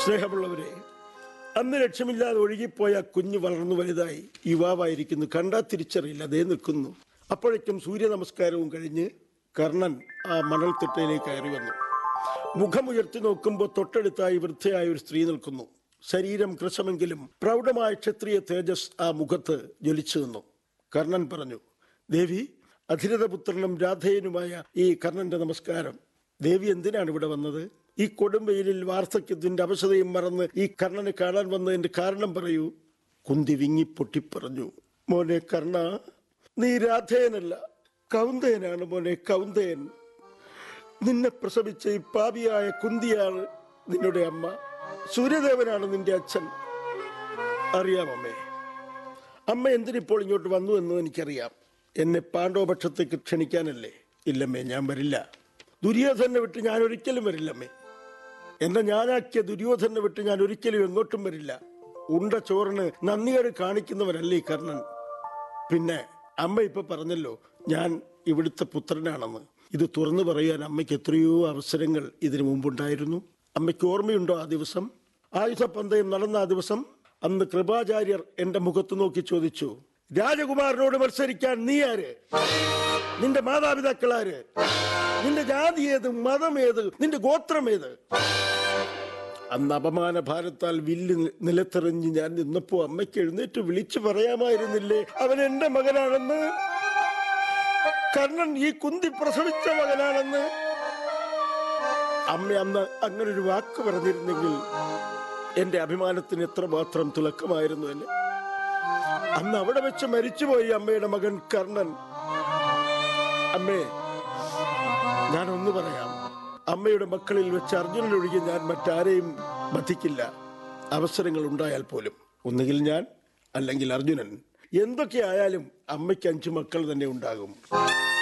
സ്നേഹമുള്ളവരെ അന്ന് ലക്ഷ്യമില്ലാതെ ഒഴുകിപ്പോയ കുഞ്ഞ് വളർന്നു വലുതായി യുവാവായിരിക്കുന്നു കണ്ടാ തിരിച്ചറിയില്ല അതേ നിൽക്കുന്നു അപ്പോഴേക്കും സൂര്യ നമസ്കാരവും കഴിഞ്ഞ് കർണൻ ആ മണൽത്തിട്ടയിലേക്ക് കയറി വന്നു മുഖമുയർത്തി നോക്കുമ്പോൾ തൊട്ടടുത്തായി വൃദ്ധയായ ഒരു സ്ത്രീ നിൽക്കുന്നു ശരീരം കൃശമെങ്കിലും പ്രൗഢമായ ക്ഷത്രിയ തേജസ് ആ മുഖത്ത് ജ്വലിച്ചു നിന്നു കർണൻ പറഞ്ഞു ദേവി അധിരഥപുത്രനും രാധേയനുമായ ഈ കർണന്റെ നമസ്കാരം ദേവി എന്തിനാണ് ഇവിടെ വന്നത് ഈ കൊടുംവെയിലിൽ വാർദ്ധക്യത്തിന്റെ അവശതയും മറന്ന് ഈ കർണനെ കാണാൻ വന്നതിന്റെ കാരണം പറയൂ കുന്തി വിങ്ങി പൊട്ടിപ്പറഞ്ഞു മോനെ കർണ നീ രാധേയനല്ല കൗന്ദയനാണ് മോനെ കൗന്ദയൻ നിന്നെ പ്രസവിച്ച ഈ പാപിയായ കുന്തിയാണ് നിന്നുടെ അമ്മ സൂര്യദേവനാണ് നിന്റെ അച്ഛൻ അറിയാം അമ്മേ അമ്മ എന്തിനിപ്പോൾ ഇങ്ങോട്ട് വന്നു എന്ന് എനിക്കറിയാം എന്നെ പാണ്ഡവപക്ഷത്തേക്ക് ക്ഷണിക്കാനല്ലേ ഇല്ലമ്മേ ഞാൻ വരില്ല ദുര്യോധനെ വിട്ട് ഞാൻ ഒരിക്കലും വരില്ലമ്മേ എന്നെ ഞാനാക്കിയ ദുര്യോധനെ വിട്ട് ഞാൻ ഒരിക്കലും എങ്ങോട്ടും വരില്ല ഉണ്ട ചോറിന് നന്ദികേട് കാണിക്കുന്നവരല്ലേ ഈ കർണൻ പിന്നെ അമ്മ ഇപ്പൊ പറഞ്ഞല്ലോ ഞാൻ ഇവിടുത്തെ പുത്രനാണെന്ന് ഇത് തുറന്നു പറയാൻ അമ്മയ്ക്ക് എത്രയോ അവസരങ്ങൾ ഇതിനു മുമ്പുണ്ടായിരുന്നു അമ്മയ്ക്ക് ഓർമ്മയുണ്ടോ ആ ദിവസം ആയുധപന്തയം നടന്ന ആ ദിവസം അന്ന് കൃപാചാര്യർ എന്റെ മുഖത്ത് നോക്കി ചോദിച്ചു രാജകുമാരനോട് മത്സരിക്കാൻ നീ ആര് നിന്റെ മാതാപിതാക്കളാര് നിന്റെ ജാതി ഏത് മതം ഏത് നിന്റെ ഗോത്രം ഏത് അന്ന് അപമാന ഭാരത്താൽ വില്ല് നി- നിലത്തെറിഞ്ഞ് ഞാൻ നിന്നപ്പോ അമ്മയ്ക്ക് എഴുന്നേറ്റ് വിളിച്ചു പറയാമായിരുന്നില്ലേ അവൻ എന്റെ മകനാണെന്ന് കർണൻ ഈ കുന്തി പ്രസവിച്ച മകനാണെന്ന് അമ്മ അന്ന് അങ്ങനെ ഒരു വാക്ക് പറഞ്ഞിരുന്നെങ്കിൽ എന്റെ അഭിമാനത്തിന് എത്രമാത്രം തിളക്കമായിരുന്നു എന്നെ അന്ന് അവിടെ വെച്ച് മരിച്ചുപോയി അമ്മയുടെ മകൻ കർണൻ അമ്മേ ഞാൻ ഒന്ന് പറയാം അമ്മയുടെ മക്കളിൽ വെച്ച് അർജുനനൊഴികെ ഞാൻ മറ്റാരെയും വധിക്കില്ല അവസരങ്ങൾ ഉണ്ടായാൽ പോലും ഒന്നുകിൽ ഞാൻ അല്ലെങ്കിൽ അർജുനൻ എന്തൊക്കെ ആയാലും അമ്മയ്ക്ക് അഞ്ചു മക്കൾ തന്നെ ഉണ്ടാകും